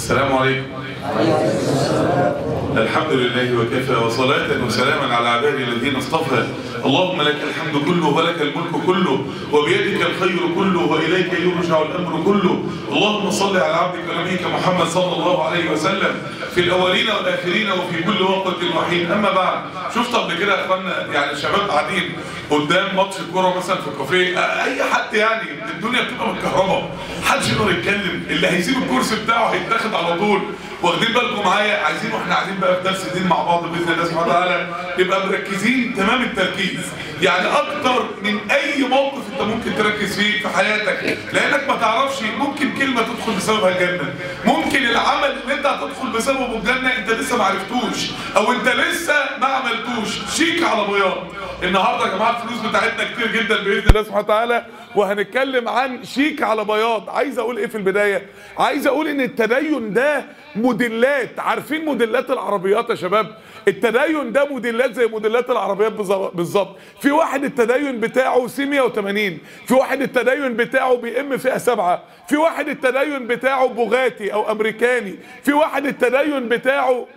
السلام عليكم الحمد لله وكفى وصلاة وسلاما على عباده الذين اصطفى اللهم لك الحمد كله ولك الملك كله وبيدك الخير كله وإليك يرجع الأمر كله اللهم صل على عبدك ونبيك محمد صلى الله عليه وسلم في الأولين والآخرين وفي كل وقت وحين أما بعد شفت قبل كده يا أخوانا يعني شباب قاعدين قدام ماتش كورة مثلا في كافيه أي حد يعني الدنيا بتبقى متكهربة محدش يقدر يتكلم اللي هيسيب الكرسي بتاعه هيتاخد على طول واخدين بالكم معايا عايزين واحنا قاعدين بقى في درس دين مع بعض باذن الله سبحانه وتعالى نبقى مركزين تمام التركيز يعني اكتر من اي موقف انت ممكن تركز فيه في حياتك لانك ما تعرفش ممكن كلمه تدخل بسببها الجنه ممكن العمل اللي انت هتدخل بسببه الجنه انت لسه ما عرفتوش او انت لسه ما عملتوش شيك على بياض النهارده يا جماعه الفلوس بتاعتنا كتير جدا باذن الله سبحانه وتعالى وهنتكلم عن شيك على بياض عايز اقول ايه في البدايه عايز اقول ان التدين ده موديلات عارفين موديلات العربيات يا شباب التدين ده موديلات زي موديلات العربيات بالظبط في واحد التدين بتاعه سي 180 في واحد التدين بتاعه بي ام فئه 7 في واحد التدين بتاعه بوغاتي او امريكاني في واحد التدين بتاعه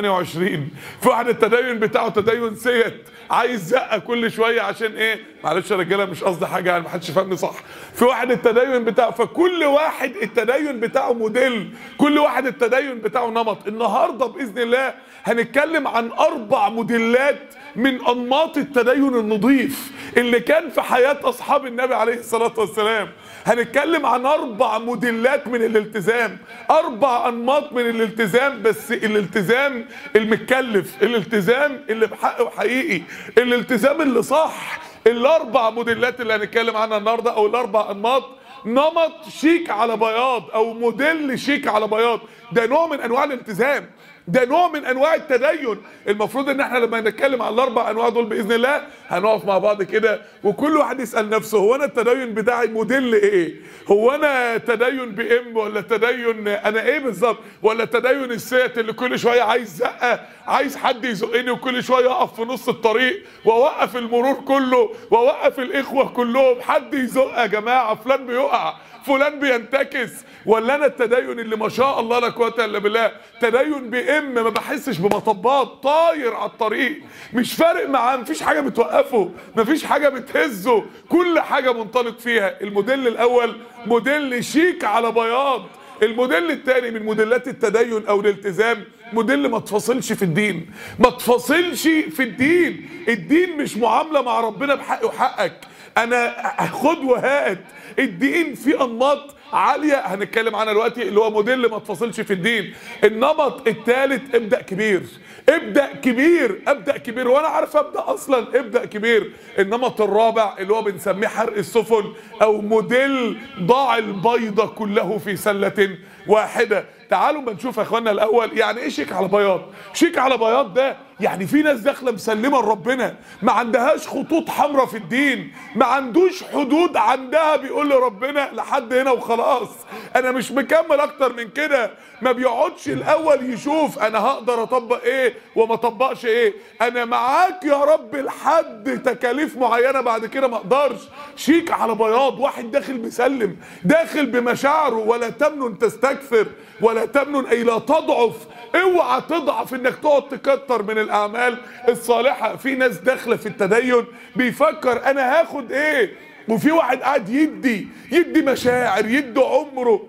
128 في واحد التدين بتاعه تدين سيت عايز زقه كل شويه عشان ايه معلش يا رجاله مش قصدي حاجه يعني ما حدش فهمني صح في واحد التدين بتاعه فكل واحد التدين بتاعه موديل كل واحد التدين بتاعه نمط النهارده باذن الله هنتكلم عن اربع موديلات من انماط التدين النظيف اللي كان في حياه اصحاب النبي عليه الصلاه والسلام هنتكلم عن اربع موديلات من الالتزام اربع انماط من الالتزام بس الالتزام المتكلف الالتزام اللي بحقه حقيقي الالتزام اللي صح الاربع موديلات اللي هنتكلم عنها النهارده او الاربع انماط نمط شيك على بياض او موديل شيك على بياض ده نوع من انواع الالتزام ده نوع من انواع التدين المفروض ان احنا لما نتكلم على الاربع انواع دول باذن الله هنقف مع بعض كده وكل واحد يسال نفسه هو انا التدين بتاعي موديل ايه هو انا تدين بي ام ولا تدين انا ايه بالظبط ولا تدين السيت اللي كل شويه عايز زقه عايز حد يزقني وكل شويه اقف في نص الطريق واوقف المرور كله واوقف الاخوه كلهم حد يزق يا جماعه فلان بيقع فلان بينتكس ولا انا التدين اللي ما شاء الله لا قوه الا بالله تدين بام ما بحسش بمطبات طاير على الطريق مش فارق معاه مفيش حاجه بتوقفه مفيش حاجه بتهزه كل حاجه منطلق فيها الموديل الاول موديل شيك على بياض الموديل الثاني من موديلات التدين او الالتزام موديل ما تفاصلش في الدين ما تفاصلش في الدين الدين مش معامله مع ربنا بحق وحقك انا خد وهات الدين فيه انماط عاليه هنتكلم عنها دلوقتي اللي هو موديل ما تفاصلش في الدين النمط الثالث ابدا كبير ابدا كبير ابدا كبير وانا عارف ابدا اصلا ابدا كبير النمط الرابع اللي هو بنسميه حرق السفن او موديل ضاع البيضه كله في سله واحده تعالوا ما نشوف يا اخوانا الاول يعني ايه شيك على بياض شيك على بياض ده يعني في ناس داخله مسلمه لربنا ما عندهاش خطوط حمراء في الدين ما عندوش حدود عندها بيقول لربنا لحد هنا وخلاص انا مش مكمل اكتر من كده ما بيقعدش الاول يشوف انا هقدر اطبق ايه وما اطبقش ايه انا معاك يا رب لحد تكاليف معينه بعد كده ما اقدرش شيك على بياض واحد داخل مسلم داخل بمشاعره ولا تمنن تستكثر ولا تمنن اي لا تضعف اوعى تضعف انك تقعد تكتر من الاعمال الصالحه في ناس داخله في التدين بيفكر انا هاخد ايه وفي واحد قاعد يدي يدي مشاعر يدي عمره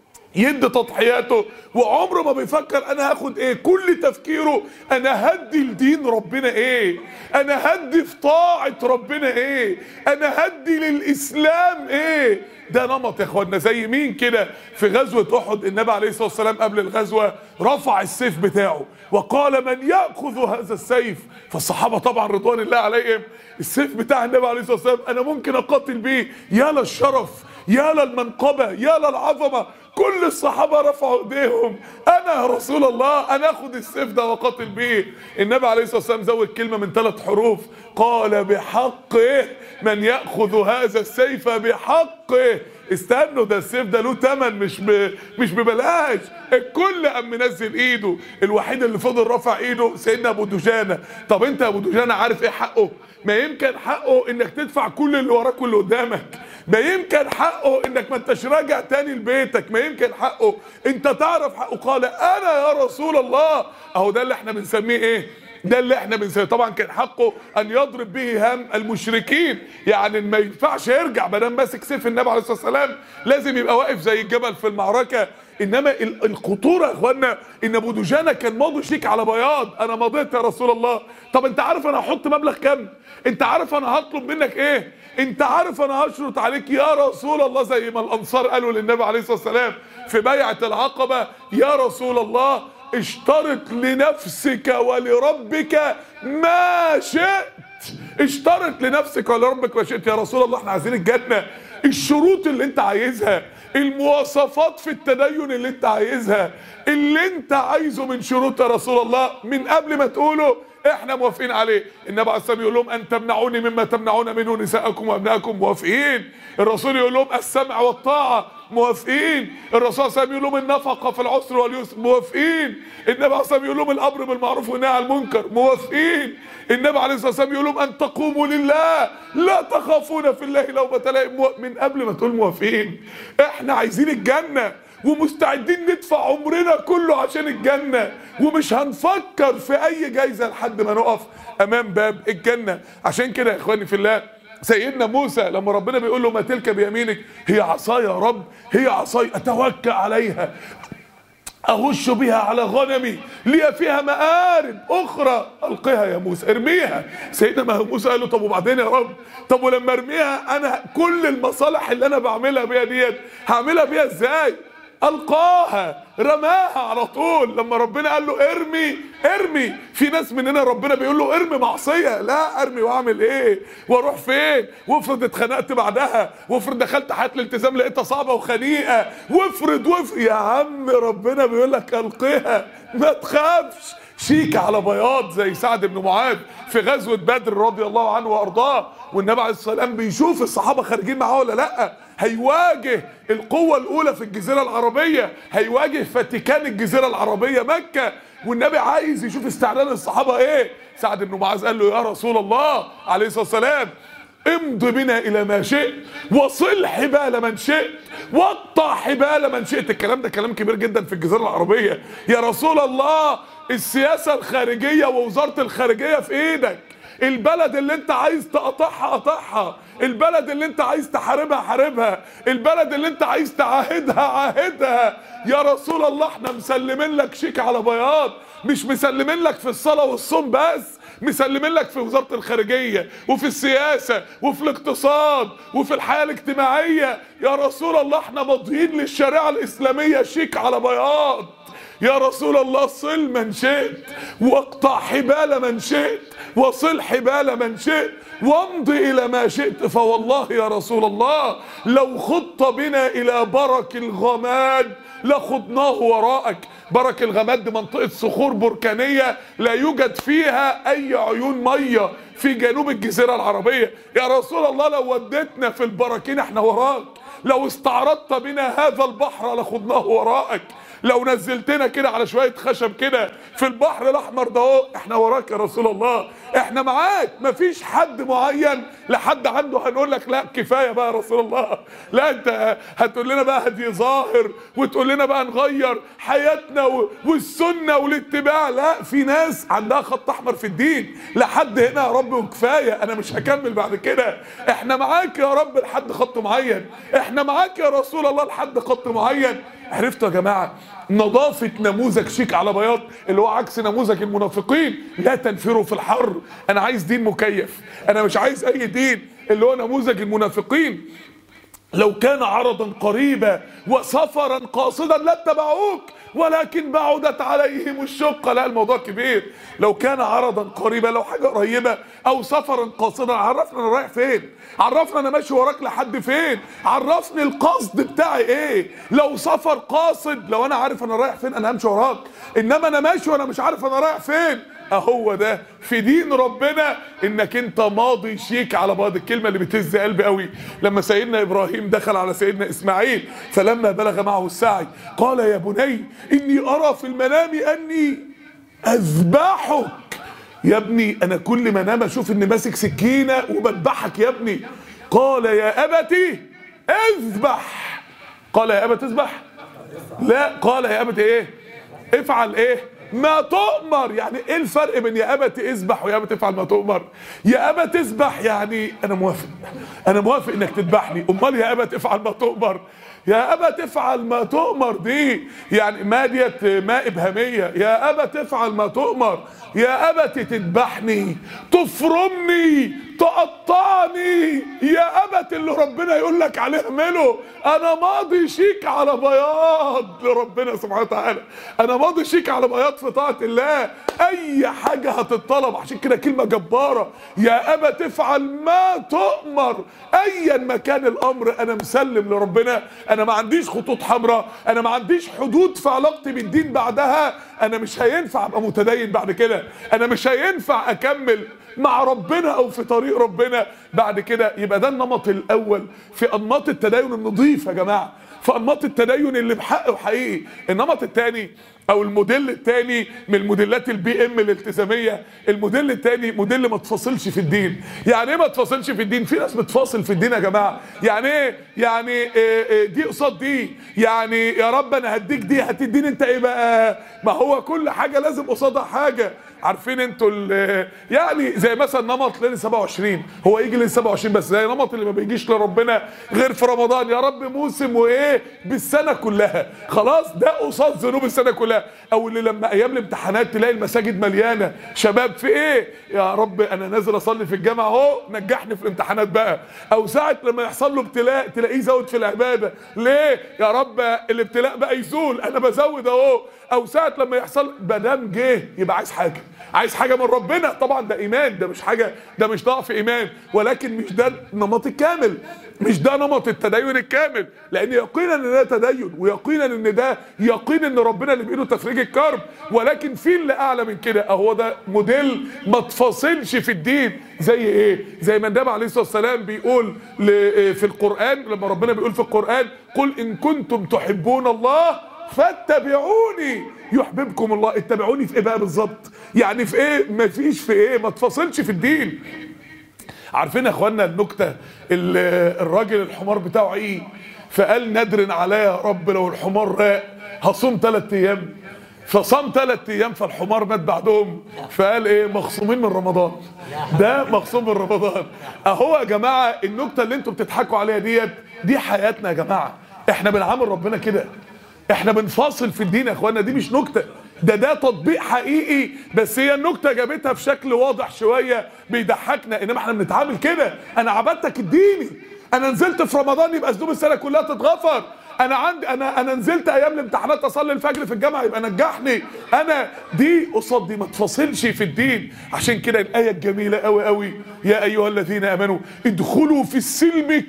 يدي تضحياته وعمره ما بيفكر انا هاخد ايه كل تفكيره انا هدي لدين ربنا ايه انا هدي في طاعة ربنا ايه انا هدي للاسلام ايه ده نمط يا اخوانا زي مين كده في غزوة احد النبي عليه الصلاة والسلام قبل الغزوة رفع السيف بتاعه وقال من يأخذ هذا السيف فالصحابة طبعا رضوان الله عليهم السيف بتاع النبي عليه الصلاة والسلام انا ممكن اقاتل بيه يا للشرف يا للمنقبة يا للعظمة كل الصحابة رفعوا ايديهم انا يا رسول الله انا اخد السيف ده واقاتل بيه النبي عليه الصلاة والسلام زود كلمة من ثلاث حروف قال بحقه من يأخذ هذا السيف بحقه استنوا ده السيف ده له تمن مش ب... مش ببلاش الكل قام منزل ايده الوحيد اللي فضل رفع ايده سيدنا ابو دجانه طب انت يا ابو دجانه عارف ايه حقه ما يمكن حقه انك تدفع كل اللي وراك واللي قدامك ما يمكن حقه انك ما انتش راجع تاني لبيتك ما يمكن حقه انت تعرف حقه قال انا يا رسول الله اهو ده اللي احنا بنسميه ايه ده اللي احنا بنسميه طبعا كان حقه ان يضرب به هم المشركين يعني ما ينفعش يرجع ما دام ماسك سيف النبي عليه الصلاه والسلام لازم يبقى واقف زي الجبل في المعركه انما ال- الخطوره يا اخوانا ان ابو دجانه كان ماضي شيك على بياض انا مضيت يا رسول الله طب انت عارف انا هحط مبلغ كام انت عارف انا هطلب منك ايه انت عارف انا هشرط عليك يا رسول الله زي ما الانصار قالوا للنبي عليه الصلاه والسلام في بيعه العقبه يا رسول الله اشترط لنفسك ولربك ما شئت اشترط لنفسك ولربك ما شئت يا رسول الله احنا عايزين الجنه الشروط اللي انت عايزها المواصفات في التدين اللي انت عايزها اللي انت عايزه من شروط يا رسول الله من قبل ما تقوله احنا موافقين عليه النبي عليه الصلاه يقول لهم ان تمنعوني مما تمنعون منه نساءكم وابنائكم موافقين الرسول يقول لهم السمع والطاعه موافقين الرسول صلى الله عليه وسلم يقول لهم النفقه في العسر واليسر موافقين النبي عليه الصلاه والسلام يقول لهم الامر بالمعروف والنهي عن المنكر موافقين النبي عليه الصلاه والسلام يقول لهم ان تقوموا لله لا تخافون في الله لومة لائم مو- من قبل ما تقول موافقين احنا عايزين الجنه ومستعدين ندفع عمرنا كله عشان الجنة ومش هنفكر في أي جايزة لحد ما نقف أمام باب الجنة عشان كده يا إخواني في الله سيدنا موسى لما ربنا بيقول له ما تلك بيمينك هي عصاي يا رب هي عصاي أتوكأ عليها أهش بها على غنمي لي فيها مآرب أخرى ألقيها يا موسى ارميها سيدنا موسى قال له طب وبعدين يا رب طب ولما ارميها أنا كل المصالح اللي أنا بعملها بيها ديت هعملها بيها إزاي ألقاها رماها على طول لما ربنا قال له ارمي ارمي في ناس مننا ربنا بيقول له ارمي معصية لا ارمي واعمل ايه واروح فين وافرض اتخنقت بعدها وافرض دخلت حياة الالتزام لقيتها صعبة وخنيقة وافرض وافرض يا عم ربنا بيقول لك القيها ما تخافش شيك على بياض زي سعد بن معاذ في غزوة بدر رضي الله عنه وارضاه والنبي عليه الصلاة والسلام بيشوف الصحابة خارجين معاه ولا لا هيواجه القوة الأولى في الجزيرة العربية هيواجه فاتيكان الجزيرة العربية مكة والنبي عايز يشوف استعلان الصحابة ايه سعد بن معاذ قال له يا رسول الله عليه الصلاة والسلام امض بنا الى ما شئت وصل حبال من شئت وقطع حبال من شئت الكلام ده كلام كبير جدا في الجزيره العربيه يا رسول الله السياسه الخارجيه ووزاره الخارجيه في ايدك البلد اللي انت عايز تقطعها قطعها البلد اللي انت عايز تحاربها حاربها البلد اللي انت عايز تعاهدها عاهدها يا رسول الله احنا مسلمين لك شيك على بياض مش مسلمين لك في الصلاه والصوم بس مسلمين لك في وزارة الخارجية وفي السياسة وفي الاقتصاد وفي الحياة الاجتماعية يا رسول الله احنا ماضيين للشريعة الإسلامية شيك على بياض يا رسول الله صل من شئت واقطع حبال من شئت وصل حبال من شئت وامض إلى ما شئت فوالله يا رسول الله لو خط بنا إلى برك الغماد لخضناه وراءك برك الغماد دي منطقة صخور بركانية لا يوجد فيها أي عيون مية في جنوب الجزيرة العربية يا رسول الله لو وديتنا في البراكين احنا وراك لو استعرضت بنا هذا البحر لخضناه وراءك لو نزلتنا كده على شوية خشب كده في البحر الأحمر ده اهو احنا وراك يا رسول الله احنا معاك مفيش حد معين لحد عنده هنقول لك لا كفاية بقى يا رسول الله لا انت هتقول لنا بقى هدي ظاهر وتقول لنا بقى نغير حياتنا و- والسنة والاتباع لا في ناس عندها خط أحمر في الدين لحد هنا يا رب وكفاية أنا مش هكمل بعد كده احنا معاك يا رب لحد خط معين احنا معاك يا رسول الله لحد خط معين عرفتوا يا جماعة نظافة نموذج شيك على بياض اللي هو عكس نموذج المنافقين لا تنفروا في الحر انا عايز دين مكيف انا مش عايز اي دين اللي هو نموذج المنافقين لو كان عرضا قريبا وسفرا قاصدا لاتبعوك ولكن بعدت عليهم الشقة لا الموضوع كبير لو كان عرضا قريبا لو حاجة قريبة او سفرا قاصدا عرفنا انا رايح فين عرفنا انا ماشي وراك لحد فين عرفني القصد بتاعي ايه لو سفر قاصد لو انا عارف انا رايح فين انا همشي وراك انما انا ماشي وانا مش عارف انا رايح فين اهو ده في دين ربنا انك انت ماضي شيك على بعض الكلمه اللي بتهز قلبي قوي لما سيدنا ابراهيم دخل على سيدنا اسماعيل فلما بلغ معه السعي قال يا بني اني ارى في المنام اني اذبحك يا ابني انا كل ما انام اشوف اني ماسك سكينه وبذبحك يا ابني قال يا ابتي اذبح قال يا ابت اذبح لا قال يا ابت ايه افعل ايه ما تؤمر يعني ايه الفرق بين يا ابت اذبح ويا ابت افعل ما تؤمر يا ابت اذبح يعني انا موافق انا موافق انك تذبحني امال يا ابت افعل ما تؤمر يا ابت افعل ما تؤمر دي يعني ما ديت ما ابهاميه يا ابت افعل ما تؤمر يا ابت تذبحني تفرمني تقطعني يا ابت اللي ربنا يقول لك عليه اعمله انا ماضي شيك على بياض لربنا سبحانه وتعالى انا ماضي شيك على بياض في طاعه الله اي حاجه هتطلب عشان كده كلمه جباره يا ابت افعل ما تؤمر ايا ما كان الامر انا مسلم لربنا انا ما عنديش خطوط حمراء انا ما عنديش حدود في علاقتي بالدين بعدها انا مش هينفع ابقى متدين بعد كده انا مش هينفع اكمل مع ربنا او في طريق ربنا بعد كده يبقى ده النمط الاول في انماط التدين النظيف يا جماعه في انماط التدين اللي بحق وحقيقي النمط الثاني او الموديل الثاني من الموديلات البي ام الالتزاميه الموديل الثاني موديل ما تفاصلش في الدين يعني ايه ما تفاصلش في الدين في ناس بتفاصل في الدين يا جماعه يعني ايه يعني إيه إيه دي قصاد دي يعني يا رب انا هديك دي هتديني انت ايه بقى ما هو كل حاجه لازم قصادها حاجه عارفين انتوا يعني زي مثلا نمط ليله 27 هو يجي ليله 27 بس زي نمط اللي ما بيجيش لربنا غير في رمضان يا رب موسم وايه بالسنه كلها خلاص ده قصاد ذنوب السنه كلها او اللي لما ايام الامتحانات تلاقي المساجد مليانه شباب في ايه يا رب انا نازل اصلي في الجامعه اهو نجحني في الامتحانات بقى او ساعه لما يحصل له ابتلاء تلاقيه زود في العباده ليه يا رب الابتلاء بقى يزول انا بزود اهو او ساعه لما يحصل مدام جه يبقى عايز حاجه عايز حاجه من ربنا طبعا ده ايمان ده مش حاجه ده مش ضعف ايمان ولكن مش ده النمط الكامل مش ده نمط التدين الكامل لان يقينا ان ده تدين ويقينا ان ده يقين ان ربنا اللي بايده تفريج الكرب ولكن في اللي اعلى من كده اهو ده موديل ما تفاصلش في الدين زي ايه زي ما النبي عليه الصلاه والسلام بيقول في القران لما ربنا بيقول في القران قل ان كنتم تحبون الله فاتبعوني يحببكم الله اتبعوني في ايه بقى بالظبط يعني في ايه مفيش في ايه ما تفاصلش في الدين عارفين يا اخوانا النكته الراجل الحمار بتاعه ايه فقال ندر عليا يا رب لو الحمار راق هصوم ثلاث ايام فصام ثلاث ايام فالحمار مات بعدهم فقال ايه مخصومين من رمضان ده مخصوم من رمضان اهو يا جماعه النكته اللي انتوا بتضحكوا عليها ديت دي حياتنا يا جماعه احنا بنعامل ربنا كده احنا بنفاصل في الدين يا اخوانا دي مش نكته ده ده تطبيق حقيقي بس هي النكته جابتها بشكل واضح شويه بيضحكنا انما احنا بنتعامل كده انا عبادتك اديني انا نزلت في رمضان يبقى ذنوب السنه كلها تتغفر انا عندي انا انا نزلت ايام الامتحانات اصلي الفجر في الجامعه يبقى نجحني انا دي قصاد دي ما تفاصلش في الدين عشان كده الايه الجميله قوي قوي يا ايها الذين امنوا ادخلوا في السلم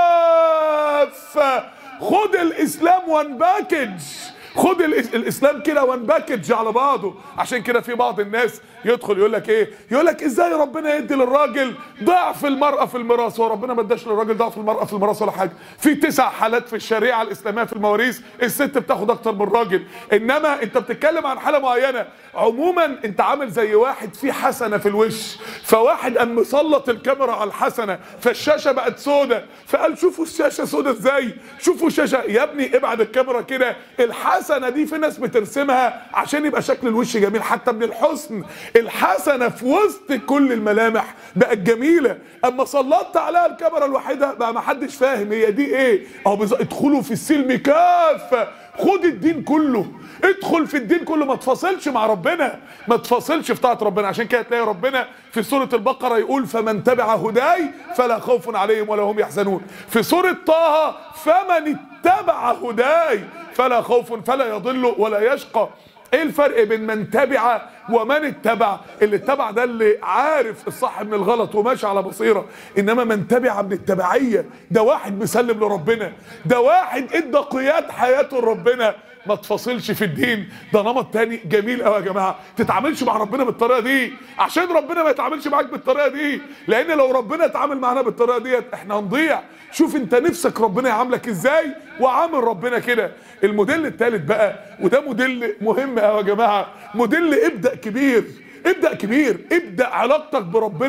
كافه خد الاسلام وان باكج خد الاسلام كده وان باكج على بعضه عشان كده في بعض الناس يدخل يقول لك ايه يقول لك ازاي ربنا يدي للراجل ضعف المراه في الميراث هو ربنا ما اداش للراجل ضعف المراه في الميراث ولا حاجه في تسع حالات في الشريعه الاسلاميه في المواريث الست بتاخد اكتر من الراجل انما انت بتتكلم عن حاله معينه عموما انت عامل زي واحد في حسنه في الوش فواحد قام مسلط الكاميرا على الحسنه فالشاشه بقت سودة فقال شوفوا الشاشه سودة ازاي شوفوا الشاشه يا ابني ابعد الكاميرا كده الحسنه دي في ناس بترسمها عشان يبقى شكل الوش جميل حتى من الحسن الحسنه في وسط كل الملامح بقت جميله اما سلطت عليها الكاميرا الوحيده بقى ما حدش فاهم هي دي ايه اهو بز... ادخلوا في السلم كافه خد الدين كله ادخل في الدين كله ما تفاصلش مع ربنا ما تفاصلش في طاعه ربنا عشان كده تلاقي ربنا في سوره البقره يقول فمن تبع هداي فلا خوف عليهم ولا هم يحزنون في سوره طه فمن اتبع هداي فلا خوف فلا يضل ولا يشقى ايه الفرق بين من تبع ومن اتبع اللي اتبع ده اللي عارف الصح من الغلط وماشي على بصيرة انما من تبع من التبعية ده واحد مسلم لربنا ده واحد ادى قياد حياته لربنا ما تفاصلش في الدين ده نمط تاني جميل قوي يا جماعه تتعاملش مع ربنا بالطريقه دي عشان ربنا ما يتعاملش معاك بالطريقه دي لان لو ربنا اتعامل معانا بالطريقه ديت احنا هنضيع شوف انت نفسك ربنا يعاملك ازاي وعامل ربنا كده الموديل الثالث بقى وده موديل مهم قوي يا جماعه موديل ابدا كبير ابدا كبير ابدا علاقتك بربنا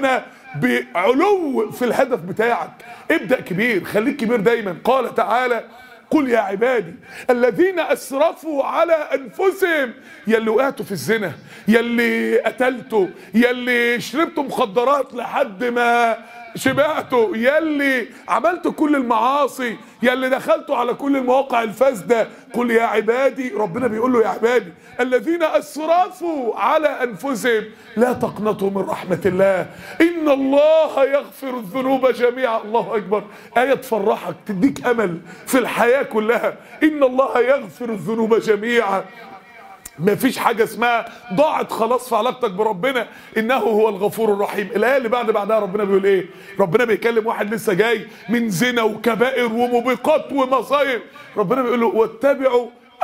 بعلو في الهدف بتاعك ابدأ كبير خليك كبير دايما قال تعالى قل يا عبادي الذين اسرفوا على انفسهم يلي وقعتوا في الزنا يلي قتلتوا يلي شربتوا مخدرات لحد ما شبعتوا يلي عملتوا كل المعاصي يلي دخلتوا على كل المواقع الفاسده قل يا عبادي ربنا بيقول له يا عبادي الذين اسرفوا على انفسهم لا تقنطوا من رحمه الله ان الله يغفر الذنوب جميعا الله اكبر ايه تفرحك تديك امل في الحياه كلها ان الله يغفر الذنوب جميعا ما فيش حاجة اسمها ضاعت خلاص في علاقتك بربنا انه هو الغفور الرحيم الايه اللي بعد بعدها ربنا بيقول ايه ربنا بيكلم واحد لسه جاي من زنا وكبائر وموبقات ومصايب ربنا بيقول له واتبعوا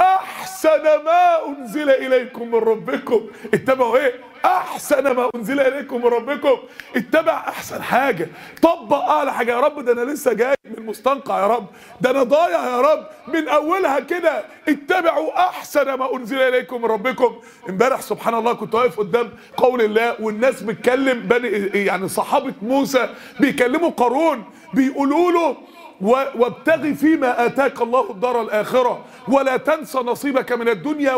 احسن ما انزل اليكم من ربكم اتبعوا ايه احسن ما انزل اليكم من ربكم اتبع احسن حاجه طبق اعلى حاجه يا رب ده انا لسه جاي من مستنقع يا رب ده انا ضايع يا رب من اولها كده اتبعوا احسن ما انزل اليكم من ربكم امبارح سبحان الله كنت واقف قدام قول الله والناس بتكلم بني يعني صحابه موسى بيكلموا قارون بيقولوا له وابتغي فيما اتاك الله الدار الاخره ولا تنس نصيبك من الدنيا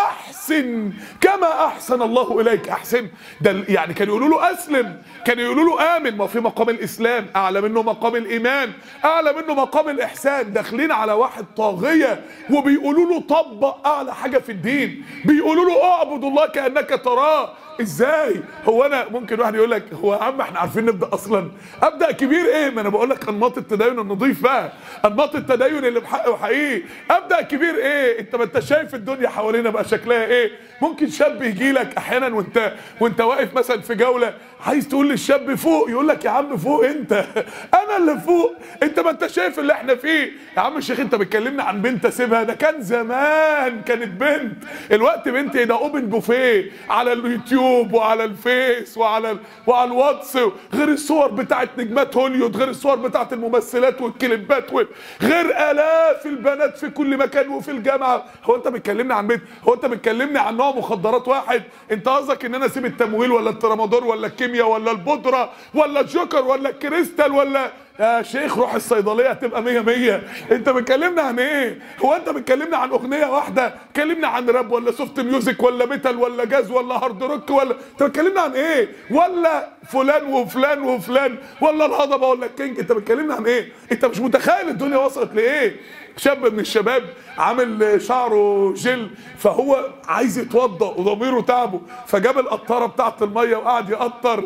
واحسن كما احسن الله اليك احسن ده يعني كانوا يقولوا له اسلم كانوا يقولوا له امن ما في مقام الاسلام اعلى منه مقام الايمان اعلى منه مقام الاحسان داخلين على واحد طاغيه وبيقولوا له طبق اعلى حاجه في الدين بيقولوا له اعبد الله كانك تراه ازاي هو انا ممكن واحد يقول لك هو يا عم احنا عارفين نبدا اصلا ابدا كبير ايه ما انا بقول لك انماط التدين النظيف بقى انماط التدين اللي بحق وحقيقي ابدا كبير ايه انت ما انت شايف الدنيا حوالينا بقى شكلها ايه ممكن شاب يجي لك احيانا وانت وانت واقف مثلا في جوله عايز تقول للشاب فوق يقول لك يا عم فوق انت انا اللي فوق انت ما انت شايف اللي احنا فيه يا عم الشيخ انت بتكلمنا عن بنت اسيبها ده كان زمان كانت بنت الوقت بنت ده اوبن بوفيه على اليوتيوب وعلى الفيس وعلى ال... وعلى الواتس غير الصور بتاعت نجمات هوليود غير الصور بتاعت الممثلات والكليبات و... غير الاف البنات في كل مكان وفي الجامعه هو انت بتكلمني عن بنت هو انت بتكلمني عن نوع مخدرات واحد انت قصدك ان انا اسيب التمويل ولا الترامادول ولا الكيمياء ولا البودره ولا الجوكر ولا الكريستال ولا يا شيخ روح الصيدليه هتبقى مية مية انت بتكلمنا عن ايه هو انت بتكلمنا عن اغنيه واحده كلمنا عن راب ولا سوفت ميوزك ولا ميتال ولا جاز ولا هارد روك ولا انت بتكلمنا عن ايه ولا فلان وفلان وفلان ولا الهضبه ولا الكينج انت بتكلمنا عن ايه انت مش متخيل الدنيا وصلت لايه شاب من الشباب عامل شعره جل فهو عايز يتوضا وضميره تعبه فجاب القطاره بتاعت الميه وقعد يقطر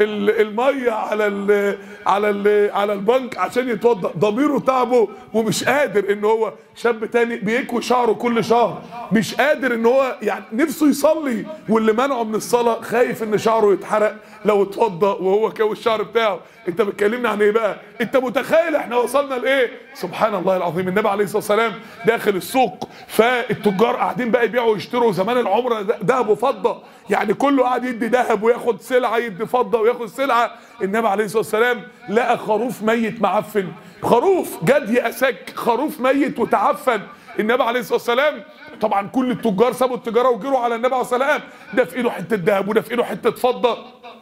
الميه على ال على ال على البنك عشان يتوضا ضميره تعبه ومش قادر ان هو شاب تاني بيكوي شعره كل شهر مش قادر ان هو يعني نفسه يصلي واللي منعه من الصلاه خايف ان شعره يتحرق لو اتوضا وهو كوي الشعر بتاعه انت بتكلمنا عن ايه بقى انت متخيل احنا وصلنا لايه سبحان الله العظيم النبي عليه الصلاه والسلام داخل السوق فالتجار قاعدين بقى يبيعوا ويشتروا زمان العمره ذهب وفضه يعني كله قاعد يدي ذهب وياخد سلعه يدي فضه وياخد سلعه النبي عليه الصلاه والسلام لقى خروف ميت معفن خروف جدي اسك خروف ميت وتعفن النبي عليه الصلاه والسلام طبعا كل التجار سابوا التجاره وجروا على النبي عليه الصلاه والسلام ده في ايده حته ذهب وده في ايده حته فضه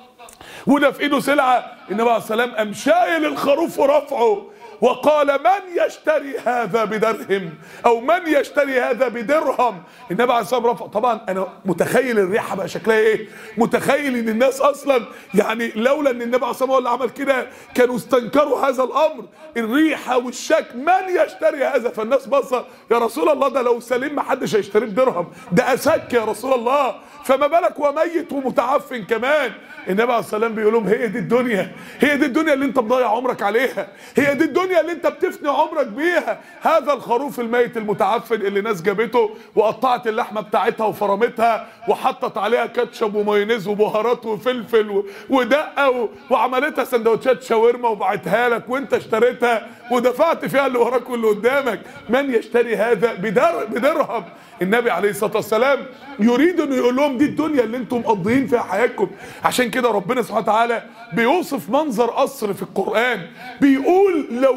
وده في ايده سلعه النبي عليه الصلاه والسلام قام شايل الخروف ورفعه وقال من يشتري هذا بدرهم او من يشتري هذا بدرهم النبي عليه الصلاه والسلام رفع طبعا انا متخيل الريحه بقى شكلها ايه متخيل ان الناس اصلا يعني لولا ان النبي عليه الصلاه والسلام هو اللي عمل كده كانوا استنكروا هذا الامر الريحه والشك من يشتري هذا فالناس بصه يا رسول الله ده لو سليم ما حدش هيشتريه بدرهم ده اسك يا رسول الله فما بالك وميت ومتعفن كمان النبي عليه الصلاه والسلام بيقول لهم هي دي الدنيا هي دي الدنيا اللي انت مضيع عمرك عليها هي دي الدنيا اللي انت بتفني عمرك بيها هذا الخروف الميت المتعفن اللي ناس جابته وقطعت اللحمه بتاعتها وفرمتها وحطت عليها كاتشب ومايونيز وبهارات وفلفل و- ودقه و- وعملتها سندوتشات شاورما وبعتها لك وانت اشتريتها ودفعت فيها اللي وراك واللي قدامك من يشتري هذا بدر بدرهم النبي عليه الصلاه والسلام يريد انه يقول لهم دي الدنيا اللي انتم مقضيين فيها حياتكم عشان كده ربنا سبحانه وتعالى بيوصف منظر قصر في القران بيقول لو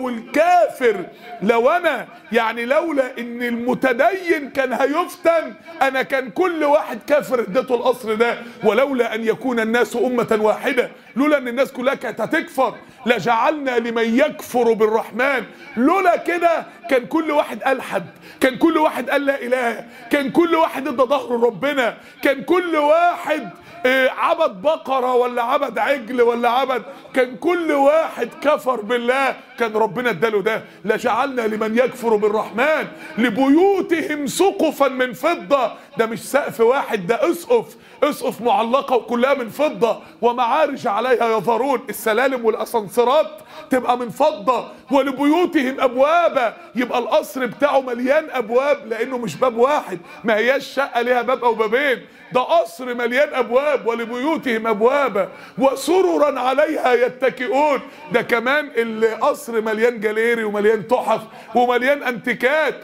لو الكافر لو انا يعني لولا ان المتدين كان هيفتن انا كان كل واحد كافر اديته القصر ده ولولا ان يكون الناس امه واحده لولا ان الناس كلها كانت هتكفر لجعلنا لمن يكفر بالرحمن لولا كده كان كل واحد الحد كان كل واحد قال لا اله كان كل واحد ادى ظهره لربنا كان كل واحد آه، عبد بقرة ولا عبد عجل ولا عبد كان كل واحد كفر بالله كان ربنا اداله ده لجعلنا لمن يكفر بالرحمن لبيوتهم سقفا من فضة ده مش سقف واحد ده اسقف اسقف معلقة وكلها من فضة ومعارج عليها يظهرون السلالم والاسانسيرات تبقى من فضة ولبيوتهم ابوابا يبقى القصر بتاعه مليان ابواب لانه مش باب واحد ما هياش شقة ليها باب او بابين ده قصر مليان ابواب ولبيوتهم ابوابا وسررا عليها يتكئون ده كمان القصر مليان جاليري ومليان تحف ومليان انتيكات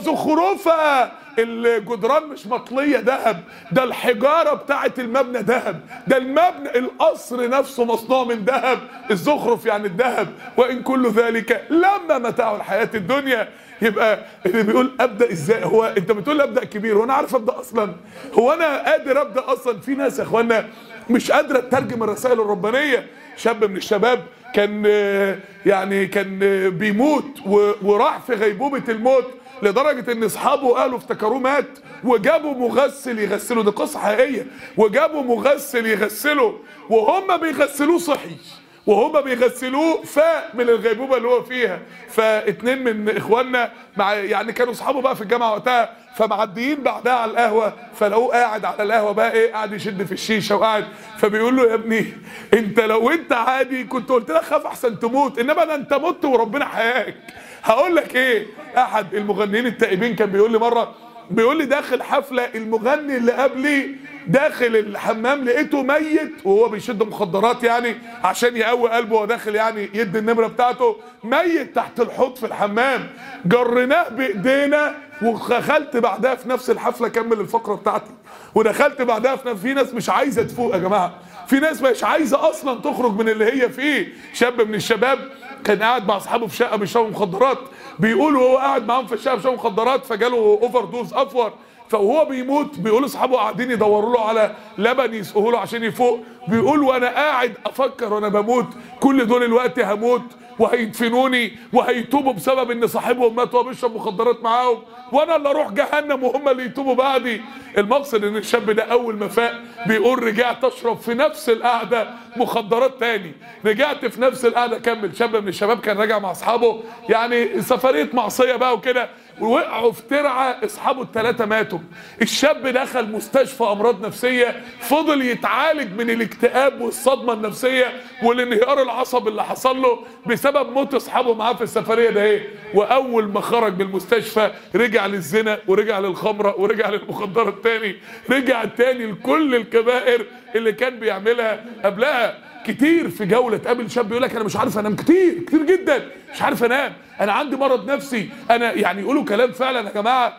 وزخرفا الجدران مش مطليه ذهب ده الحجاره بتاعت المبنى ذهب ده المبنى القصر نفسه مصنوع من ذهب الزخرف يعني الذهب وان كل ذلك لما متاع الحياه الدنيا يبقى اللي بيقول ابدا ازاي هو انت بتقول ابدا كبير وانا عارف ابدا اصلا هو انا قادر ابدا اصلا في ناس يا اخوانا مش قادره تترجم الرسائل الربانيه شاب من الشباب كان آه، يعني آه، بيموت و- وراح في غيبوبه الموت لدرجه ان اصحابه واهله افتكروه مات وجابوا مغسل يغسله دي قصه حقيقيه وجابوا مغسل يغسله وهم بيغسلوه صحي وهما بيغسلوه فاق من الغيبوبه اللي هو فيها فاتنين من اخواننا مع يعني كانوا اصحابه بقى في الجامعه وقتها فمعديين بعدها على القهوه فلقوه قاعد على القهوه بقى ايه قاعد يشد في الشيشه وقاعد فبيقول له يا ابني انت لو انت عادي كنت قلت لك خاف احسن تموت انما انا انت مت وربنا حياك هقول لك ايه احد المغنيين التائبين كان بيقول لي مره بيقول لي داخل حفله المغني اللي قبلي داخل الحمام لقيته ميت وهو بيشد مخدرات يعني عشان يقوي قلبه وهو داخل يعني يدي النمره بتاعته ميت تحت الحوض في الحمام جريناه بايدينا ودخلت بعدها في نفس الحفله كمل الفقره بتاعتي ودخلت بعدها في نفس في ناس مش عايزه تفوق يا جماعه في ناس مش عايزه اصلا تخرج من اللي هي فيه شاب من الشباب كان قاعد مع اصحابه في شقه بيشربوا مخدرات بيقولوا هو قاعد معاهم في الشقه بيشربوا مخدرات فجاله اوفر دوز افور فهو بيموت بيقول اصحابه قاعدين يدوروا له على لبن يسقوه له عشان يفوق بيقول وانا قاعد افكر وانا بموت كل دول الوقت هموت وهيدفنوني وهيتوبوا بسبب ان صاحبهم مات وهو بيشرب مخدرات معاهم وانا اللي اروح جهنم وهم اللي يتوبوا بعدي المقصد ان الشاب ده اول ما فاق بيقول رجعت اشرب في نفس القعده مخدرات تاني رجعت في نفس القعده كمل شاب من الشباب كان راجع مع اصحابه يعني سفريه معصيه بقى وكده ووقعوا في ترعه اصحابه الثلاثه ماتوا الشاب دخل مستشفى امراض نفسيه فضل يتعالج من الاكتئاب والصدمه النفسيه والانهيار العصبي اللي حصل له بسبب موت اصحابه معاه في السفريه ده ايه واول ما خرج من المستشفى رجع للزنا ورجع للخمره ورجع للمخدرات تاني رجع تاني لكل الكبائر اللي كان بيعملها قبلها كتير في جوله تقابل شاب يقول لك انا مش عارف انام كتير كتير جدا مش عارف انام انا عندي مرض نفسي انا يعني يقولوا كلام فعلا يا جماعه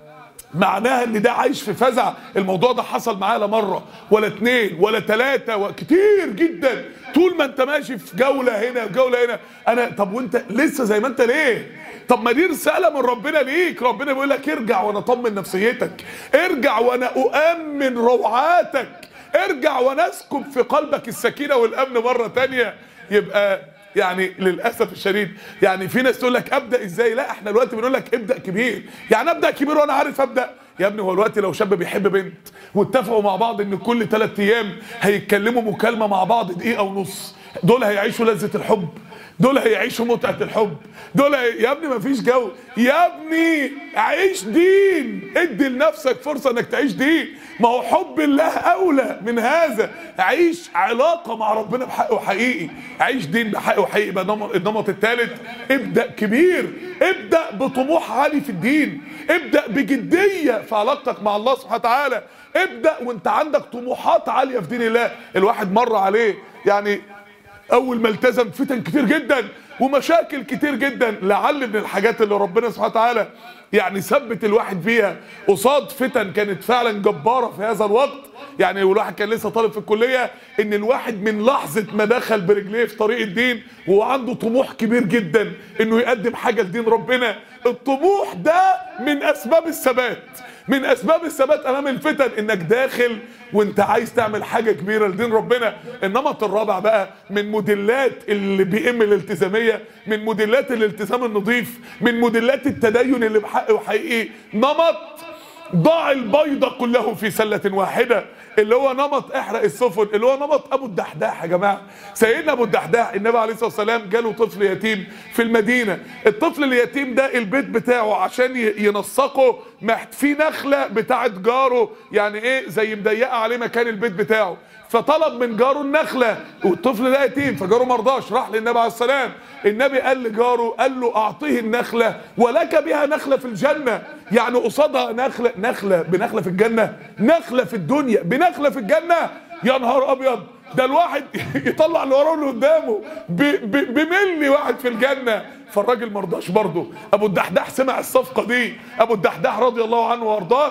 معناها ان ده عايش في فزع الموضوع ده حصل معاه لا مره ولا اتنين ولا تلاته وكتير جدا طول ما انت ماشي في جوله هنا وجوله هنا انا طب وانت لسه زي ما انت ليه طب ما دي رساله من ربنا ليك ربنا بيقول لك ارجع وانا اطمن نفسيتك ارجع وانا اؤمن روعاتك ارجع ونسكب في قلبك السكينه والامن مره تانية يبقى يعني للاسف الشديد يعني في ناس تقول لك ابدا ازاي لا احنا دلوقتي بنقول لك ابدا كبير يعني ابدا كبير وانا عارف ابدا يا ابني هو الوقت لو شاب بيحب بنت واتفقوا مع بعض ان كل ثلاث ايام هيتكلموا مكالمه مع بعض دقيقه ونص دول هيعيشوا لذه الحب دول هيعيشوا متعه الحب دول هي... يا ابني مفيش جو يا ابني عيش دين ادي لنفسك فرصه انك تعيش دين ما هو حب الله اولى من هذا عيش علاقه مع ربنا بحقه حقيقي عيش دين بحقه حقيقي يبقى النمط- النمط الثالث ابدا كبير ابدا بطموح عالي في الدين ابدا بجديه في علاقتك مع الله سبحانه وتعالى ابدا وانت عندك طموحات عاليه في دين الله الواحد مر عليه يعني اول ما التزم فتن كتير جدا ومشاكل كتير جدا لعل من الحاجات اللي ربنا سبحانه وتعالى يعني ثبت الواحد فيها قصاد فتن كانت فعلا جباره في هذا الوقت يعني والواحد كان لسه طالب في الكليه ان الواحد من لحظه ما دخل برجليه في طريق الدين وهو عنده طموح كبير جدا انه يقدم حاجه لدين ربنا الطموح ده من اسباب الثبات من اسباب الثبات امام الفتن انك داخل وانت عايز تعمل حاجه كبيره لدين ربنا النمط الرابع بقى من موديلات اللي بيئم الالتزاميه من موديلات الالتزام النظيف من موديلات التدين اللي بحق وحقيقي نمط ضع البيضة كله في سلة واحدة اللي هو نمط احرق السفن اللي هو نمط ابو الدحداح يا جماعة سيدنا ابو الدحداح النبي عليه الصلاة والسلام جاله طفل يتيم في المدينة الطفل اليتيم ده البيت بتاعه عشان ي- ينسقه محت- في نخلة بتاعت جاره يعني ايه زي مضيقة عليه مكان البيت بتاعه فطلب من جاره النخلة والطفل ده يتيم فجاره مرضاش راح للنبي عليه السلام النبي قال لجاره قال له اعطيه النخلة ولك بها نخلة في الجنة يعني قصادها نخلة نخلة بنخلة في الجنة نخلة في الدنيا بنخلة في الجنة يا نهار ابيض ده الواحد يطلع اللي وراه واللي قدامه ب- ب- بملي واحد في الجنة فالراجل مرضاش برضه ابو الدحداح سمع الصفقة دي ابو الدحداح رضي الله عنه وارضاه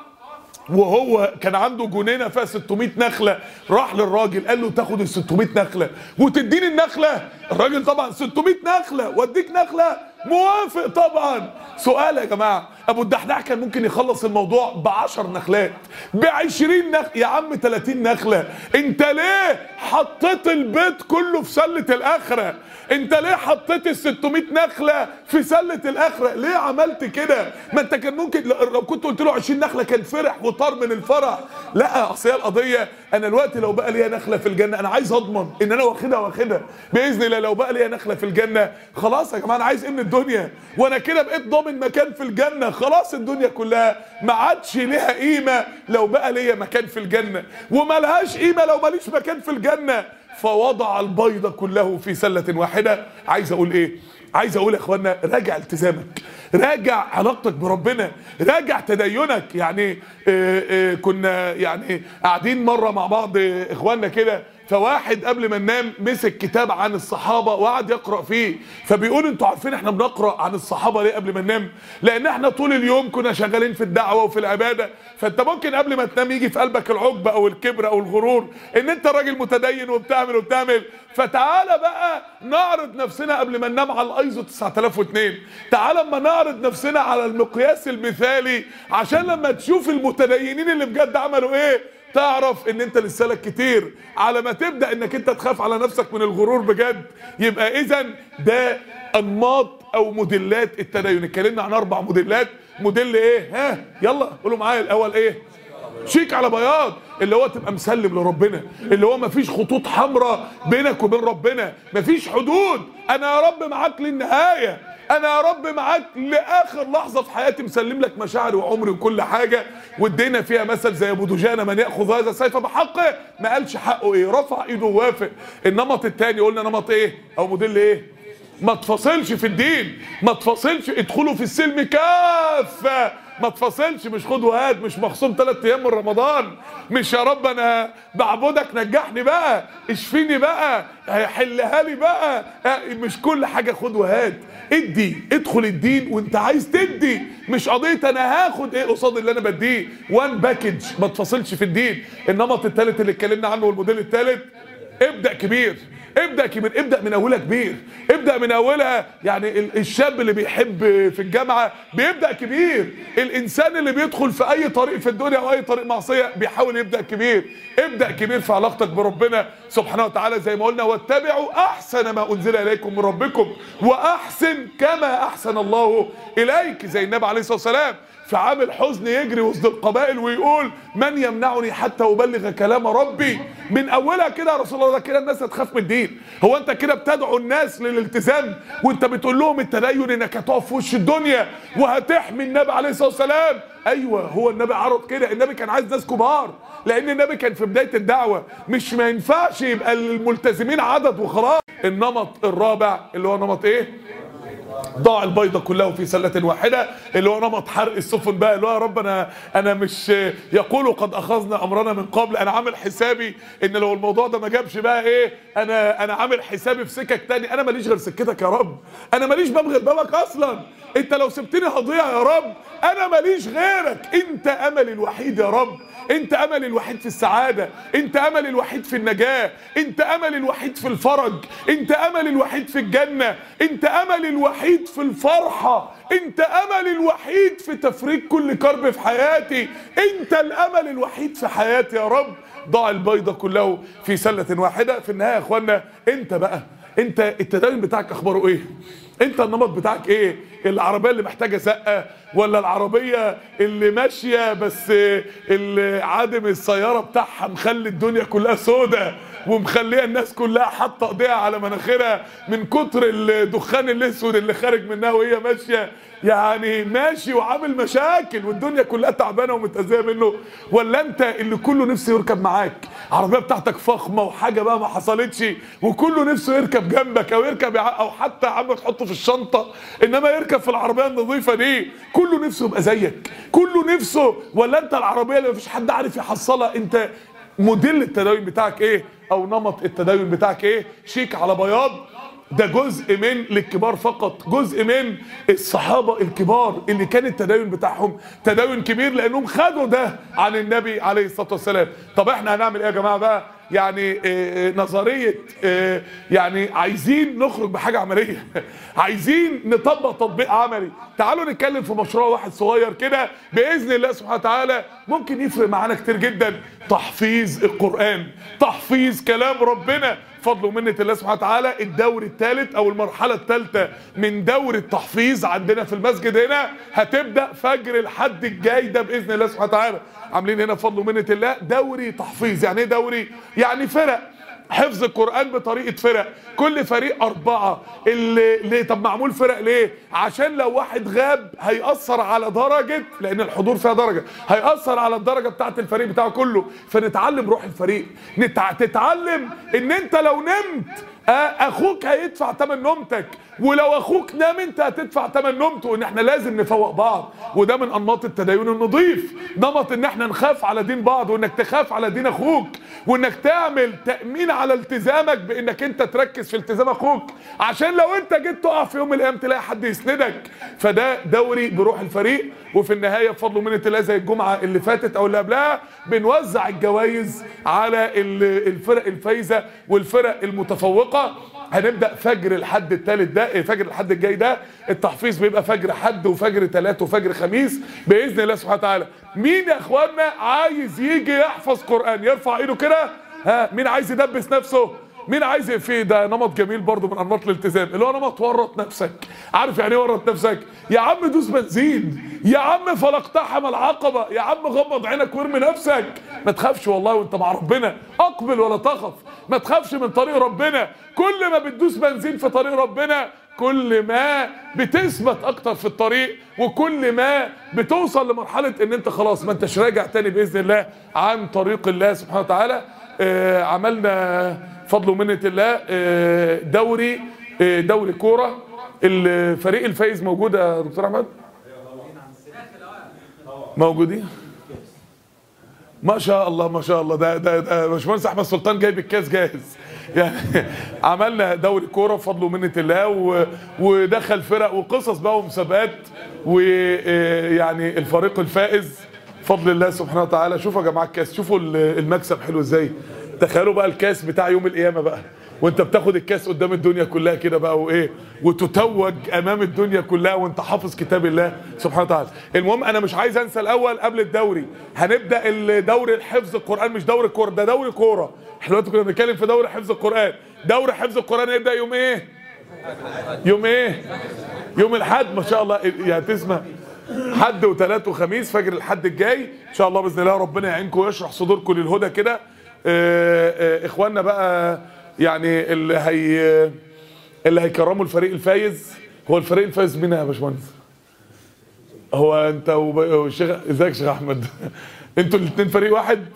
وهو كان عنده جنينه فيها 600 نخله راح للراجل قال له تاخد ال 600 نخله وتديني النخله الراجل طبعا 600 نخله واديك نخله موافق طبعا سؤال يا جماعه ابو الدحداح كان ممكن يخلص الموضوع ب 10 نخلات ب 20 نخ يا عم 30 نخله انت ليه حطيت البيت كله في سله الاخره انت ليه حطيت ال 600 نخله في سله الاخره ليه عملت كده ما انت كان ممكن لو كنت قلت له 20 نخله كان فرح وطار من الفرح لا اصل هي القضيه انا دلوقتي لو بقى ليا نخله في الجنه انا عايز اضمن ان انا واخدها واخدها باذن الله لو بقى ليا نخله في الجنه خلاص يا جماعه انا عايز ايه من الدنيا وانا كده بقيت ضامن مكان في الجنه خلاص الدنيا كلها ما عادش ليها قيمه لو بقى ليا مكان في الجنه وما لهاش قيمه لو ماليش مكان في الجنه فوضع البيض كله في سله واحده عايز اقول ايه عايز اقول يا اخوانا راجع التزامك راجع علاقتك بربنا راجع تدينك يعني آه، آه، كنا يعني قاعدين مره مع بعض آه، اخواننا كده فواحد قبل ما ننام مسك كتاب عن الصحابه وقعد يقرا فيه فبيقول انتوا عارفين احنا بنقرا عن الصحابه ليه قبل ما ننام لان احنا طول اليوم كنا شغالين في الدعوه وفي العباده فانت ممكن قبل ما تنام يجي في قلبك العجب او الكبر او الغرور ان انت راجل متدين وبتعمل وبتعمل فتعالى بقى نعرض نفسنا قبل ما ننام على الايزو 9002 تعالى اما نعرض نفسنا على المقياس المثالي عشان لما تشوف المتدينين اللي بجد عملوا ايه تعرف ان انت لسه لك كتير على ما تبدا انك انت تخاف على نفسك من الغرور بجد يبقى اذا ده انماط او موديلات التدين اتكلمنا عن اربع موديلات موديل ايه ها يلا قولوا معايا الاول ايه شيك على بياض اللي هو تبقى مسلم لربنا اللي هو مفيش خطوط حمراء بينك وبين ربنا مفيش حدود انا يا رب معاك للنهايه انا يا رب معاك لاخر لحظه في حياتي مسلم لك مشاعري وعمري وكل حاجه وادينا فيها مثل زي ابو دجانه من ياخذ هذا السيف بحقه ما قالش حقه ايه رفع ايده ووافق النمط الثاني قلنا نمط ايه او موديل ايه ما تفاصلش في الدين ما تفاصلش ادخلوا في السلم كافة ما تفاصلش مش خد وهات مش مخصوم ثلاث ايام من رمضان مش يا رب انا بعبدك نجحني بقى اشفيني بقى حلها لي بقى اه، مش كل حاجه خد وهات ادي ادخل الدين وانت عايز تدي مش قضيه انا هاخد ايه قصاد اللي انا بديه وان باكج ما تفاصلش في الدين النمط الثالث اللي اتكلمنا عنه والموديل الثالث ابدا كبير ابدا كبير ابدا من اولها كبير ابدا من اولها يعني ال- الشاب اللي بيحب في الجامعه بيبدا كبير الانسان اللي بيدخل في اي طريق في الدنيا او اي طريق معصيه بيحاول يبدا كبير ابدا كبير في علاقتك بربنا سبحانه وتعالى زي ما قلنا واتبعوا احسن ما انزل اليكم من ربكم واحسن كما احسن الله اليك زي النبي عليه الصلاه والسلام في عام الحزن يجري وسط القبائل ويقول من يمنعني حتى ابلغ كلام ربي من اولها كده يا رسول الله ده كده الناس هتخاف من الدين هو انت كده بتدعو الناس للالتزام وانت بتقول لهم التدين انك هتقف في وش الدنيا وهتحمي النبي عليه الصلاه والسلام ايوه هو النبي عرض كده النبي كان عايز ناس كبار لان النبي كان في بدايه الدعوه مش ما ينفعش يبقى الملتزمين عدد وخلاص النمط الرابع اللي هو نمط ايه ضاع البيضة كلها في سلة واحدة اللي هو نمط حرق السفن بقى اللي هو يا رب انا انا مش يقولوا قد اخذنا امرنا من قبل انا عامل حسابي ان لو الموضوع ده ما جابش بقى ايه انا انا عامل حسابي في سكك تاني انا ماليش غير سكتك يا رب انا ماليش باب غير بابك اصلا انت لو سبتني هضيع يا رب انا ماليش غيرك انت املي الوحيد يا رب انت املي الوحيد في السعاده انت املي الوحيد في النجاه انت املي الوحيد في الفرج انت املي الوحيد في الجنه انت املي الوحيد في الفرحه انت املي الوحيد في تفريج كل كرب في حياتي انت الامل الوحيد في حياتي يا رب ضاع البيضه كله في سله واحده في النهايه يا اخوانا انت بقى انت التدين بتاعك اخباره ايه انت النمط بتاعك ايه العربيه اللي محتاجه سقه ولا العربيه اللي ماشيه بس اللي عادم السياره بتاعها مخلي الدنيا كلها سودة ومخليه الناس كلها حاطه ايديها على مناخيرها من كتر الدخان الاسود اللي خارج منها وهي ماشيه يعني ماشي وعامل مشاكل والدنيا كلها تعبانه ومتاذيه منه ولا انت اللي كله نفسه يركب معاك عربيه بتاعتك فخمه وحاجه بقى ما حصلتش وكله نفسه يركب جنبك او يركب او حتى عم تحطه في الشنطه انما يركب في العربيه النظيفه دي كله نفسه يبقى زيك كله نفسه ولا انت العربيه اللي مفيش حد عارف يحصلها انت موديل التدين بتاعك ايه او نمط التدين بتاعك ايه شيك على بياض ده جزء من للكبار فقط جزء من الصحابة الكبار اللي كان التدين بتاعهم تدين كبير لانهم خدوا ده عن النبي عليه الصلاة والسلام طب احنا هنعمل ايه يا جماعة بقى يعني آه نظرية آه يعني عايزين نخرج بحاجة عملية عايزين نطبق تطبيق عملي تعالوا نتكلم في مشروع واحد صغير كده بإذن الله سبحانه وتعالى ممكن يفرق معانا كتير جدا تحفيظ القرآن تحفيظ كلام ربنا فضل ومنة الله سبحانه وتعالى الدور الثالث او المرحلة الثالثة من دور التحفيظ عندنا في المسجد هنا هتبدأ فجر الحد الجاي ده بإذن الله سبحانه وتعالى عاملين هنا بفضل ومنة الله دوري تحفيظ يعني ايه دوري يعني فرق حفظ القرآن بطريقة فرق كل فريق أربعة اللي ليه طب معمول فرق ليه عشان لو واحد غاب هيأثر على درجة لأن الحضور فيها درجة هيأثر على الدرجة بتاعت الفريق بتاعه كله فنتعلم روح الفريق نتع... تتعلم ان انت لو نمت اخوك هيدفع تمن نومتك ولو اخوك نام انت هتدفع تمن نومته ان احنا لازم نفوق بعض وده من انماط التدين النظيف نمط ان احنا نخاف على دين بعض وانك تخاف على دين اخوك وانك تعمل تامين على التزامك بانك انت تركز في التزام اخوك عشان لو انت جيت تقع في يوم من الايام تلاقي حد يسندك فده دوري بروح الفريق وفي النهايه بفضل ومنه الله زي الجمعه اللي فاتت او اللي قبلها بنوزع الجوائز على الفرق الفايزه والفرق المتفوقه هنبدا فجر الحد الثالث ده فجر الحد الجاي ده التحفيظ بيبقى فجر حد وفجر ثلاث وفجر خميس باذن الله سبحانه وتعالى مين يا اخوانا عايز يجي يحفظ قران يرفع ايده كده ها مين عايز يدبس نفسه مين عايز في ده نمط جميل برضو من انماط الالتزام اللي هو نمط ورط نفسك عارف يعني ايه ورط نفسك يا عم دوس بنزين يا عم فلقتحم العقبه يا عم غمض عينك وارمي نفسك ما تخافش والله وانت مع ربنا اقبل ولا تخف ما تخافش من طريق ربنا كل ما بتدوس بنزين في طريق ربنا كل ما بتثبت اكتر في الطريق وكل ما بتوصل لمرحله ان انت خلاص ما انتش راجع تاني باذن الله عن طريق الله سبحانه وتعالى آه عملنا فضل ومنة الله آه دوري آه دوري كوره الفريق الفايز موجود يا دكتور احمد موجودين ما شاء الله ما شاء الله ده ده ده باشمهندس احمد سلطان جايب الكاس جاهز يعني عملنا دوري كوره بفضل ومنه الله و... ودخل فرق وقصص بقى ومسابقات ويعني الفريق الفائز بفضل الله سبحانه وتعالى شوفوا يا جماعه الكاس شوفوا المكسب حلو ازاي تخيلوا بقى الكاس بتاع يوم القيامه بقى وانت بتاخد الكاس قدام الدنيا كلها كده بقى وايه وتتوج امام الدنيا كلها وانت حافظ كتاب الله سبحانه وتعالى المهم انا مش عايز انسى الاول قبل الدوري هنبدا الدوري الحفظ القران مش دوري كوره ده دوري كوره احنا دلوقتي كنا بنتكلم في دوري حفظ القران دوري حفظ القران هيبدا يوم ايه يوم ايه يوم الاحد ما شاء الله يعني تسمع حد وثلاث وخميس فجر الحد الجاي ان شاء الله باذن الله ربنا يعينكم ويشرح صدوركم للهدى كده اخواننا بقى يعني اللي هي اللي هيكرموا الفريق الفايز هو الفريق الفايز مين يا باشمهندس؟ هو انت والشيخ ازيك يا شيخ احمد؟ انتوا الاثنين فريق واحد؟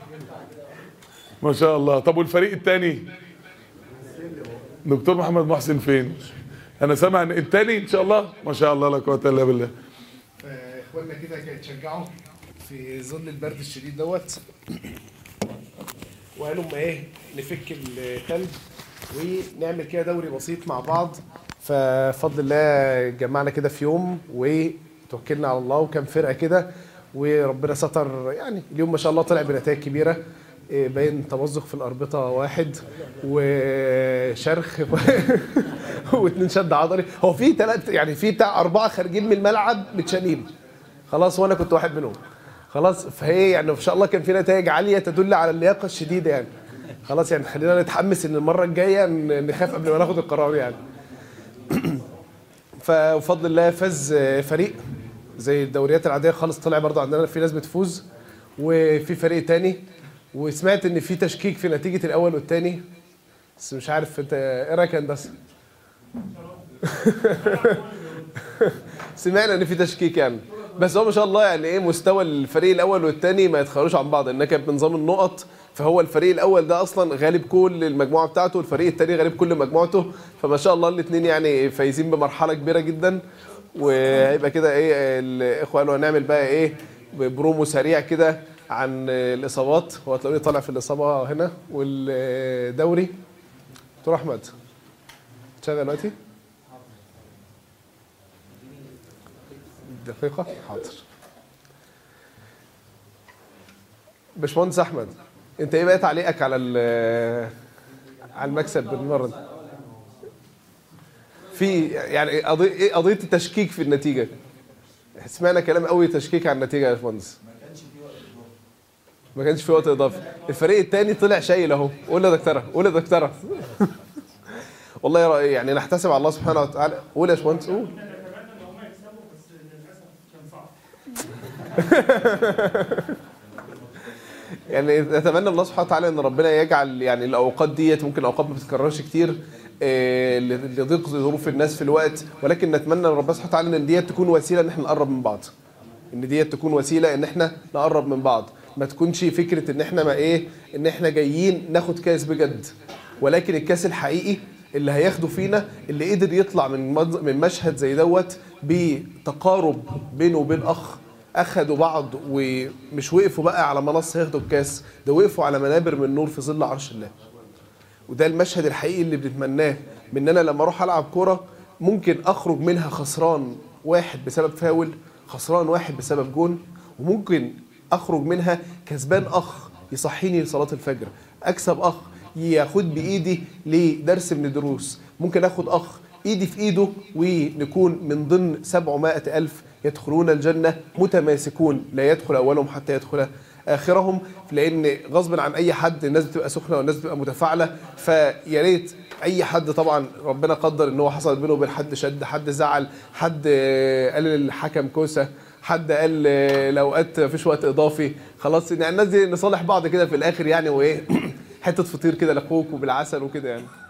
ما شاء الله طب والفريق الثاني؟ دكتور محمد محسن فين؟ انا سامع ان التاني ان شاء الله ما شاء الله لا قوه الا بالله اخواننا كده يتشجعوا في ظل البرد الشديد دوت وقالوا اما ايه نفك الثلج ونعمل كده دوري بسيط مع بعض ففضل الله جمعنا كده في يوم وتوكلنا على الله وكان فرقه كده وربنا ستر يعني اليوم ما شاء الله طلع بنتائج كبيره إيه، باين تمزق في الاربطه واحد وشرخ واتنين شد عضلي هو في ثلاث يعني في بتاع اربعه خارجين من الملعب متشالين خلاص وانا كنت واحد منهم خلاص فهي يعني ان شاء الله كان في نتائج عاليه تدل على اللياقه الشديده يعني خلاص يعني خلينا نتحمس ان المره الجايه ن- نخاف قبل ما ناخد القرار يعني فبفضل الله فاز فريق زي الدوريات العاديه خالص طلع برضه عندنا في ناس بتفوز وفي فريق تاني وسمعت ان في تشكيك في نتيجه الاول والتاني بس مش عارف انت ايه رايك يا هندسه؟ سمعنا ان في تشكيك يعني بس هو ما شاء الله يعني ايه مستوى الفريق الاول والثاني ما يتخيروش عن بعض انها كانت بنظام النقط فهو الفريق الاول ده اصلا غالب كل المجموعه بتاعته والفريق الثاني غالب كل مجموعته فما شاء الله الاثنين يعني فايزين بمرحله كبيره جدا وهيبقى كده ايه الاخوه قالوا هنعمل بقى ايه برومو سريع كده عن الاصابات هو هتلاقوني طالع في الاصابه هنا والدوري دكتور احمد تشغل دلوقتي دقيقة حاضر باشمهندس احمد انت ايه بقى تعليقك على ال- على المكسب بالمره دي؟ في يعني قضية ايه قضيه التشكيك في النتيجه سمعنا كلام قوي تشكيك على النتيجه يا باشمهندس ما كانش في وقت اضافي الفريق الثاني طلع شايل اهو قول يا دكتوره قول يا دكتوره والله يا رأي يعني نحتسب على الله سبحانه وتعالى قول يا باشمهندس قول يعني نتمنى الله سبحانه وتعالى ان ربنا يجعل يعني الاوقات ديت ممكن اوقات ما بتتكررش كتير آه، لضيق ظروف الناس في الوقت ولكن نتمنى ان ربنا سبحانه وتعالى ان ديت تكون وسيله ان احنا نقرب من بعض ان ديت تكون وسيله ان احنا نقرب من بعض ما تكونش فكره ان احنا ما ايه ان احنا جايين ناخد كاس بجد ولكن الكاس الحقيقي اللي هياخده فينا اللي قدر يطلع من مض- من مشهد زي دوت بتقارب بينه وبين اخ اخدوا بعض ومش وقفوا بقى على منصه ياخدوا الكاس ده وقفوا على منابر من نور في ظل عرش الله وده المشهد الحقيقي اللي بنتمناه من ان انا لما اروح العب كوره ممكن اخرج منها خسران واحد بسبب فاول خسران واحد بسبب جون وممكن اخرج منها كسبان اخ يصحيني لصلاه الفجر اكسب اخ ياخد بايدي لدرس من الدروس ممكن اخد اخ ايدي في ايده ونكون من ضمن 700 الف يدخلون الجنه متماسكون لا يدخل اولهم حتى يدخل اخرهم لان غصب عن اي حد الناس بتبقى سخنه والناس بتبقى متفاعله فيا ريت اي حد طبعا ربنا قدر ان هو حصل بينه وبين حد شد حد زعل حد آه، قال للحكم كوسه حد قال آه، الاوقات مفيش وقت اضافي خلاص يعني الناس دي نصالح بعض كده في الاخر يعني وايه حته فطير كده لاخوك وبالعسل وكده يعني